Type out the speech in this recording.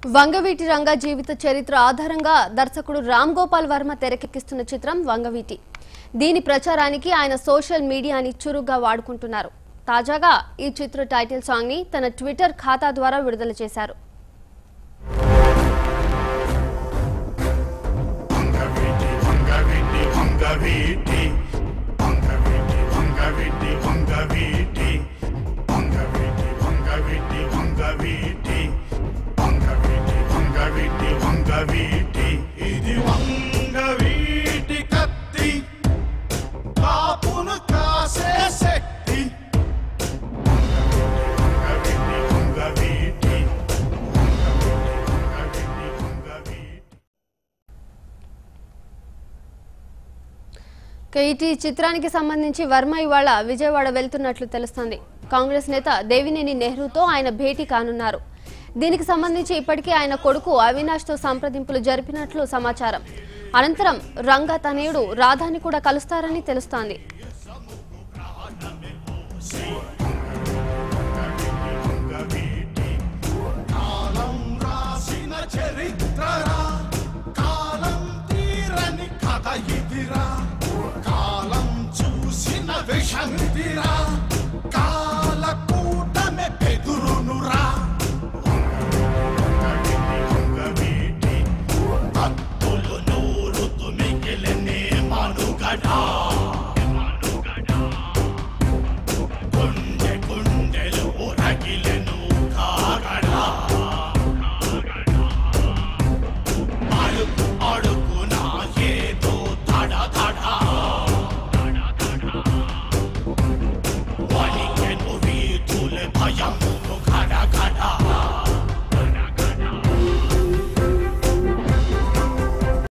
వంగవీటి రంగ జీవిత చరిత్ర ఆధారంగా దర్శకుడు రామ్ గోపాల్ వర్మ తెరకెక్కిస్తున్న చిత్రం వంగవీటి దీని ప్రచారానికి ఆయన సోషల్ మీడియాని చురుగ్గా వాడుకుంటున్నారు తాజాగా ఈ చిత్ర టైటిల్ సాంగ్ ని తన ట్విట్టర్ ఖాతా ద్వారా విడుదల చేశారు వంగవీటి వంగవీటి వంగవీటి వంగవీటి వంగవీటి వంగవీటి వంగవీటి వంగవీటి వంగవీటి వంగవీటి వంగవీటి వంగవీటి ఇది వంగవీటి కత్తి కాపును కాసే శక్తి వంగవీటి వంగవీటి వంగవీటి వంగవీటి వంగవీటి ఇక ఈ చిత్రానికి సంబంధించి వర్మ ఇవాళ విజయవాడ వెళ్తున్నట్లు తెలుస్తోంది కాంగ్రెస్ నేత దేవినేని నెహ్రూతో ఆయన భేటీ కానున్నారు దీనికి సంబంధించి ఇప్పటికే ఆయన కొడుకు అవినాష్తో సంప్రదింపులు జరిపినట్లు సమాచారం అనంతరం రంగ తనయుడు రాధాని కూడా కలుస్తారని తెలుస్తోంది See